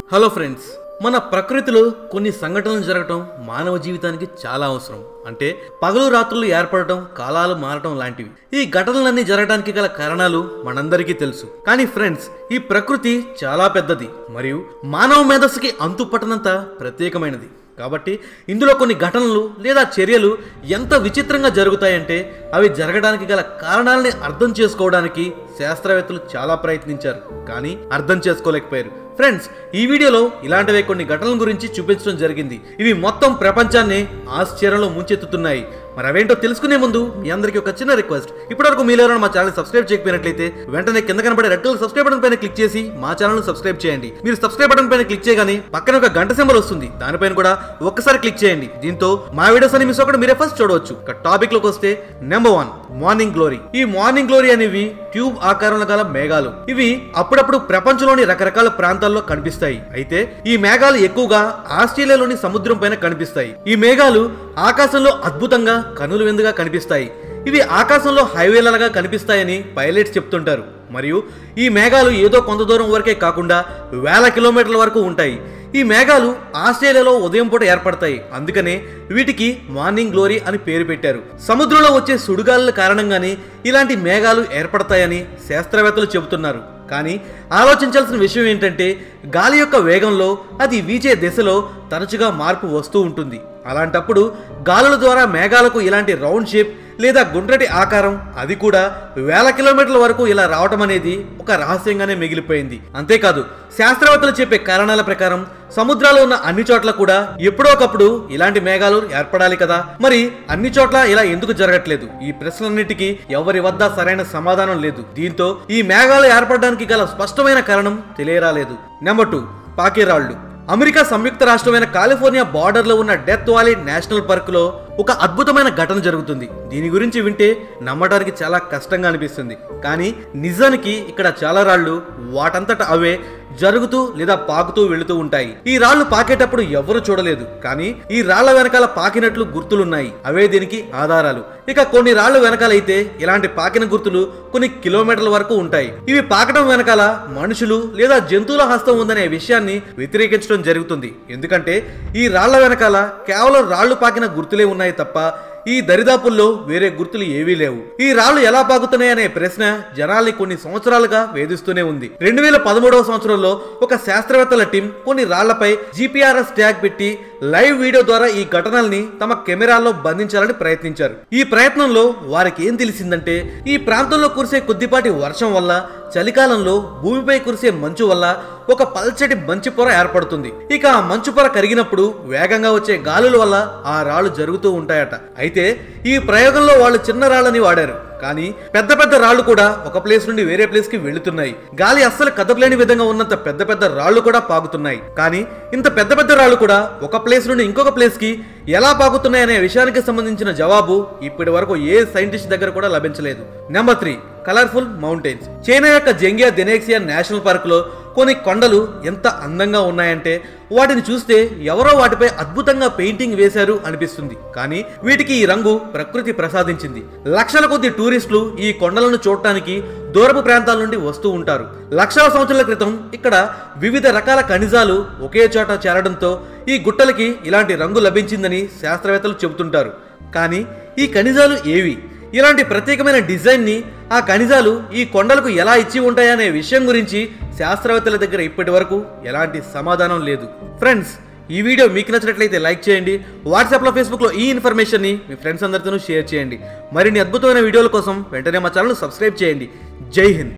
hello friends మన ప్రకృతిలో కొన్ని సంఘటనలు జరగటం మానవ జీవితానికి చాలా అవసరం అంటే పగలు రాత్రులు ఏర్పడటం కాలాలు మారటం లాంటివి ఈ ఘటనలన్నీ జరగడానికి గల కారణాలు మనందరికీ తెలుసు కానీ ఫ్రెండ్స్ ఈ ప్రకృతి చాలా పెద్దది మరియు మానవ మేధస్సుకి అంతుపట్టనంత ప్రత్యేకమైనది కాబట్టి ఇందులో కొన్ని ఘటనలు లేదా చర్యలు ఎంత విచిత్రంగా జరుగుతాయంటే అవి జరగడానికి గల కారణాలని అర్థం చేసుకోవడానికి శాస్త్రవేత్తలు చాలా ప్రయత్నించారు కానీ అర్థం చేసుకోలేకపోయారు ఫ్రెండ్స్ ఈ వీడియోలో ఇలాంటివే కొన్ని ఘటనల గురించి చూపించడం జరిగింది ఇవి మొత్తం ప్రపంచాన్ని ఆశ్చర్యంలో ముంచెత్తుతున్నాయి మరి అవేంటో తెలుసుకునే ముందు మీ అందరికీ ఒక చిన్న రిక్వెస్ట్ ఇప్పటివరకు మీరు ఎవరైనా మా ఛానల్ సబ్స్క్రైబ్ చేయకపోయినట్లయితే వెంటనే కింద కనబడే రెడ్ కలర్ సబ్స్క్రైబ్ బటన్ పైన క్లిక్ చేసి మా ఛానల్ సబ్స్క్రైబ్ చేయండి మీరు సబ్స్క్రైబ్ బటన్ పైన క్లిక్ చేయగానే పక్కన ఒక గంట సింబల్ వస్తుంది దానిపైన కూడా ఒక్కసారి క్లిక్ చేయండి దీంతో మా వీడియోస్ అని మిస్ ఒకటి మీరే ఫస్ట్ చూడవచ్చు ఇక టాపిక్ లోకి వస్తే నెంబర్ వన్ మార్నింగ్ గ్లోరీ ఈ మార్నింగ్ గ్లోరీ అనేవి ట్యూబ్ ఆకారంలో గల మేఘాలు ఇవి అప్పుడప్పుడు ప్రపంచంలోని రకరకాల ప్రాంతాల్లో కనిపిస్తాయి అయితే ఈ మేఘాలు ఎక్కువగా ఆస్ట్రేలియాలోని సముద్రం పైన కనిపిస్తాయి ఈ మేఘాలు ఆకాశంలో అద్భుతంగా కనులు విందుగా కనిపిస్తాయి ఇవి ఆకాశంలో హైవేలగా కనిపిస్తాయని పైలట్స్ చెప్తుంటారు మరియు ఈ మేఘాలు ఏదో కొంత దూరం వరకే కాకుండా వేల కిలోమీటర్ల వరకు ఉంటాయి ఈ మేఘాలు ఆస్ట్రేలియాలో ఉదయం పూట ఏర్పడతాయి అందుకనే వీటికి మార్నింగ్ గ్లోరీ అని పేరు పెట్టారు సముద్రంలో వచ్చే సుడిగాలుల కారణంగానే ఇలాంటి మేఘాలు ఏర్పడతాయని శాస్త్రవేత్తలు చెబుతున్నారు కానీ ఆలోచించాల్సిన విషయం ఏంటంటే గాలి యొక్క వేగంలో అది వీచే దిశలో తరచుగా మార్పు వస్తూ ఉంటుంది అలాంటప్పుడు గాలుల ద్వారా మేఘాలకు ఇలాంటి రౌండ్ షేప్ లేదా గుండ్రటి ఆకారం అది కూడా వేల కిలోమీటర్ల వరకు ఇలా రావటం అనేది ఒక రహస్యంగానే మిగిలిపోయింది అంతేకాదు శాస్త్రవేత్తలు చెప్పే కారణాల ప్రకారం సముద్రాలు ఉన్న అన్ని చోట్ల కూడా ఎప్పుడో ఒకప్పుడు ఇలాంటి మేఘాలు ఏర్పడాలి కదా మరి అన్ని చోట్ల ఇలా ఎందుకు జరగట్లేదు ఈ ప్రశ్నలన్నిటికీ ఎవరి వద్ద సరైన సమాధానం లేదు దీంతో ఈ మేఘాలు ఏర్పడడానికి గల స్పష్టమైన కారణం తెలియరాలేదు నెంబర్ టూ పాకిరాళ్లు అమెరికా సంయుక్త రాష్ట్రమైన కాలిఫోర్నియా బార్డర్లో ఉన్న డెత్ వ్యాలీ నేషనల్ పార్కులో ఒక అద్భుతమైన ఘటన జరుగుతుంది దీని గురించి వింటే నమ్మడానికి చాలా కష్టంగా అనిపిస్తుంది కానీ నిజానికి ఇక్కడ చాలా రాళ్ళు వాటంతట అవే జరుగుతూ లేదా పాకుతూ వెళుతూ ఉంటాయి ఈ రాళ్ళు పాకేటప్పుడు ఎవరు చూడలేదు కానీ ఈ రాళ్ల వెనకాల పాకినట్లు గుర్తులున్నాయి అవే దీనికి ఆధారాలు ఇక కొన్ని రాళ్ళు వెనకాలైతే ఇలాంటి పాకిన గుర్తులు కొన్ని కిలోమీటర్ల వరకు ఉంటాయి ఇవి పాకడం వెనకాల మనుషులు లేదా జంతువుల హస్తం ఉందనే విషయాన్ని వ్యతిరేకించడం జరుగుతుంది ఎందుకంటే ఈ రాళ్ల వెనకాల కేవలం రాళ్లు పాకిన గుర్తులే ఉన్నాయి తప్ప ఈ దరిదాపుల్లో వేరే గుర్తులు ఏవీ లేవు ఈ రాళ్లు ఎలా పాకుతున్నాయి అనే ప్రశ్న జనాల్ని కొన్ని సంవత్సరాలుగా వేధిస్తూనే ఉంది రెండు వేల పదమూడవ సంవత్సరంలో ఒక శాస్త్రవేత్తల టీం కొన్ని రాళ్లపై జీపీఆర్ఎస్ ట్యాగ్ పెట్టి లైవ్ వీడియో ద్వారా ఈ ఘటనల్ని తమ కెమెరాల్లో బంధించాలని ప్రయత్నించారు ఈ ప్రయత్నంలో వారికి ఏం తెలిసిందంటే ఈ ప్రాంతంలో కురిసే కొద్దిపాటి వర్షం వల్ల చలికాలంలో భూమిపై కురిసే మంచు వల్ల ఒక పల్చటి మంచు పొర ఏర్పడుతుంది ఇక ఆ మంచు పొర కరిగినప్పుడు వేగంగా వచ్చే గాలుల వల్ల ఆ రాళ్ళు జరుగుతూ ఉంటాయట అయితే ఈ ప్రయోగంలో వాళ్ళు చిన్న రాళ్ళని వాడారు కానీ పెద్ద పెద్ద రాళ్ళు కూడా ఒక ప్లేస్ నుండి వేరే ప్లేస్ కి వెళుతున్నాయి గాలి అస్సలు కదపలేని విధంగా ఉన్నంత పెద్ద పెద్ద రాళ్ళు కూడా పాకుతున్నాయి కానీ ఇంత పెద్ద పెద్ద రాళ్ళు కూడా ఒక ప్లేస్ నుండి ఇంకొక ప్లేస్ కి ఎలా పాకుతున్నాయి అనే విషయానికి సంబంధించిన జవాబు ఇప్పటి వరకు ఏ సైంటిస్ట్ దగ్గర కూడా లభించలేదు number three colourful mountains China యొక్క జంగియా దెనేక్సియా నేషనల్ పార్క్ లో కొన్ని కొండలు ఎంత అందంగా ఉన్నాయంటే వాటిని చూస్తే ఎవరో వాటిపై అద్భుతంగా పెయింటింగ్ వేశారు అనిపిస్తుంది కానీ వీటికి ఈ రంగు ప్రకృతి ప్రసాదించింది లక్షల కొద్ది టూరిస్టులు ఈ కొండలను చూడటానికి దూరపు ప్రాంతాల నుండి వస్తూ ఉంటారు లక్షల సంవత్సరాల క్రితం ఇక్కడ వివిధ రకాల ఖనిజాలు ఒకే చోట చేరడంతో ఈ గుట్టలకి ఇలాంటి రంగు లభించిందని శాస్త్రవేత్తలు చెబుతుంటారు కానీ ఈ ఖనిజాలు ఏవి ఇలాంటి ప్రత్యేకమైన డిజైన్ని ఆ ఖనిజాలు ఈ కొండలకు ఎలా ఇచ్చి ఉంటాయనే విషయం గురించి శాస్త్రవేత్తల దగ్గర ఇప్పటి వరకు ఎలాంటి సమాధానం లేదు ఫ్రెండ్స్ ఈ వీడియో మీకు నచ్చినట్లయితే లైక్ చేయండి వాట్సాప్లో ఫేస్బుక్లో ఈ ఇన్ఫర్మేషన్ని మీ ఫ్రెండ్స్ అందరితో షేర్ చేయండి మరిన్ని అద్భుతమైన వీడియోల కోసం వెంటనే మా ఛానల్ సబ్స్క్రైబ్ చేయండి జై హింద్